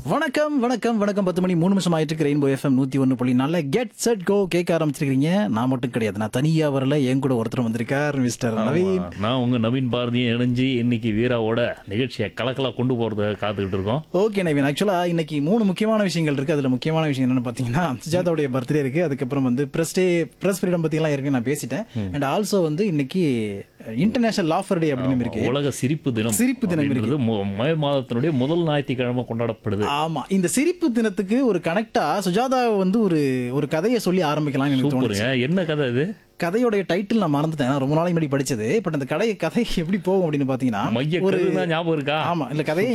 வணக்கம் வணக்கம் வணக்கம் பத்து மணி மூணு நிமிஷம் ஆயிட்டு இருக்கு ரெயின்போ எஃப்எம் நூத்தி ஒன்று புள்ளி நல்ல கெட் செட் கோ கேட்க ஆரம்பிச்சிருக்கீங்க நான் மட்டும் கிடையாது நான் தனியா வரல என் கூட ஒருத்தர் வந்திருக்கார் மிஸ்டர் நவீன் ஆமா. நான் உங்க நவீன் பாரதியும் இணைஞ்சு இன்னைக்கு வீராவோட நிகழ்ச்சியை கலக்கலா கொண்டு போறத காத்துக்கிட்டு இருக்கோம் ஓகே நவீன் ஆக்சுவலா இன்னைக்கு மூணு முக்கியமான விஷயங்கள் இருக்கு அதுல முக்கியமான விஷயம் என்னன்னு பாத்தீங்கன்னா சுஜாதாவுடைய பர்த்டே இருக்கு அதுக்கப்புறம் வந்து பிரஸ் டே பிரஸ் ஃப்ரீடம் பத்தி எல்லாம் இருக்கு நான் பேசிட்டேன் அண்ட் ஆல்சோ வந்து இன்னைக்கு இன்டர்நேஷனல் லாஃபர் டே அப்படின்னு இருக்கு உலக சிரிப்பு தினம் சிரிப்பு தினம் அப்படின்றது மு- மே மாதத்தினுடைய முதல் ஞாயிற்றுக்கிழமை கொண்டாடப்படுது ஆமா இந்த சிரிப்பு தினத்துக்கு ஒரு கனெக்டா சுஜாதா வந்து ஒரு ஒரு கதையை சொல்லி ஆரம்பிக்கலாம் எனக்கு தோணுச்சு சூப்பருங்க என்ன கதை இது கதையோடைய டைட்டில் நான் மறந்துட்டேன் நான் ரொம்ப நாளைக்கு முன்னாடி படிச்சது பட் அந்த கதை கதை எப்படி போகும் அப்படின்னு பாத்தீங்கன்னா மைய ஒரு கருதுனா ஞாபகம் இருக்கா ஆமா இல்ல கதையை